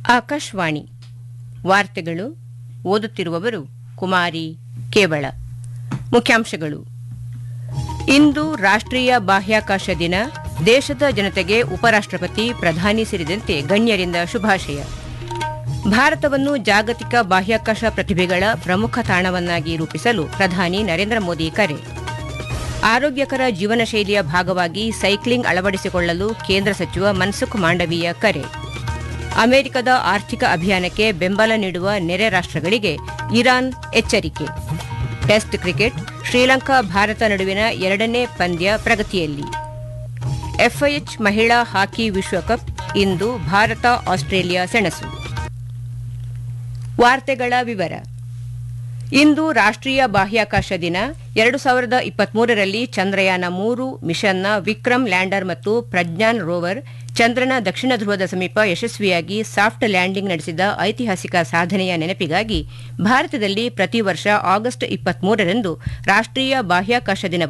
ಆಕಾಶವಾಣಿ ವಾರ್ತೆಗಳು ಓದುತ್ತಿರುವವರು ಕುಮಾರಿ ಕೇವಳ ಮುಖ್ಯಾಂಶಗಳು ಇಂದು ರಾಷ್ಟ್ರೀಯ ಬಾಹ್ಯಾಕಾಶ ದಿನ ದೇಶದ ಜನತೆಗೆ ಉಪರಾಷ್ಟ್ರಪತಿ ಪ್ರಧಾನಿ ಸೇರಿದಂತೆ ಗಣ್ಯರಿಂದ ಶುಭಾಶಯ ಭಾರತವನ್ನು ಜಾಗತಿಕ ಬಾಹ್ಯಾಕಾಶ ಪ್ರತಿಭೆಗಳ ಪ್ರಮುಖ ತಾಣವನ್ನಾಗಿ ರೂಪಿಸಲು ಪ್ರಧಾನಿ ನರೇಂದ್ರ ಮೋದಿ ಕರೆ ಆರೋಗ್ಯಕರ ಜೀವನ ಶೈಲಿಯ ಭಾಗವಾಗಿ ಸೈಕ್ಲಿಂಗ್ ಅಳವಡಿಸಿಕೊಳ್ಳಲು ಕೇಂದ್ರ ಸಚಿವ ಮನ್ಸುಖ್ ಮಾಂಡವೀಯ ಕರೆ ಅಮೆರಿಕದ ಆರ್ಥಿಕ ಅಭಿಯಾನಕ್ಕೆ ಬೆಂಬಲ ನೀಡುವ ನೆರೆ ರಾಷ್ಟ್ರಗಳಿಗೆ ಇರಾನ್ ಎಚ್ಚರಿಕೆ ಟೆಸ್ಟ್ ಕ್ರಿಕೆಟ್ ಶ್ರೀಲಂಕಾ ಭಾರತ ನಡುವಿನ ಎರಡನೇ ಪಂದ್ಯ ಪ್ರಗತಿಯಲ್ಲಿ ಎಫ್ಐಎಚ್ ಮಹಿಳಾ ಹಾಕಿ ವಿಶ್ವಕಪ್ ಇಂದು ಭಾರತ ಆಸ್ಟ್ರೇಲಿಯಾ ಸೆಣಸು ವಾರ್ತೆಗಳ ವಿವರ ಇಂದು ರಾಷ್ಟ್ರೀಯ ಬಾಹ್ಯಾಕಾಶ ದಿನ ಎರಡು ಸಾವಿರದ ಇಪ್ಪತ್ಮೂರರಲ್ಲಿ ಚಂದ್ರಯಾನ ಮೂರು ಮಿಷನ್ನ ವಿಕ್ರಮ್ ಲ್ಯಾಂಡರ್ ಮತ್ತು ಪ್ರಜ್ಞಾನ್ ರೋವರ್ ಚಂದ್ರನ ದಕ್ಷಿಣ ಧ್ರುವದ ಸಮೀಪ ಯಶಸ್ವಿಯಾಗಿ ಸಾಫ್ಟ್ ಲ್ಯಾಂಡಿಂಗ್ ನಡೆಸಿದ ಐತಿಹಾಸಿಕ ಸಾಧನೆಯ ನೆನಪಿಗಾಗಿ ಭಾರತದಲ್ಲಿ ಪ್ರತಿ ವರ್ಷ ಆಗಸ್ಟ್ ಇಪ್ಪತ್ಮೂರರಂದು ರಾಷ್ಟ್ರೀಯ ಬಾಹ್ಯಾಕಾಶ ದಿನವನ್ನು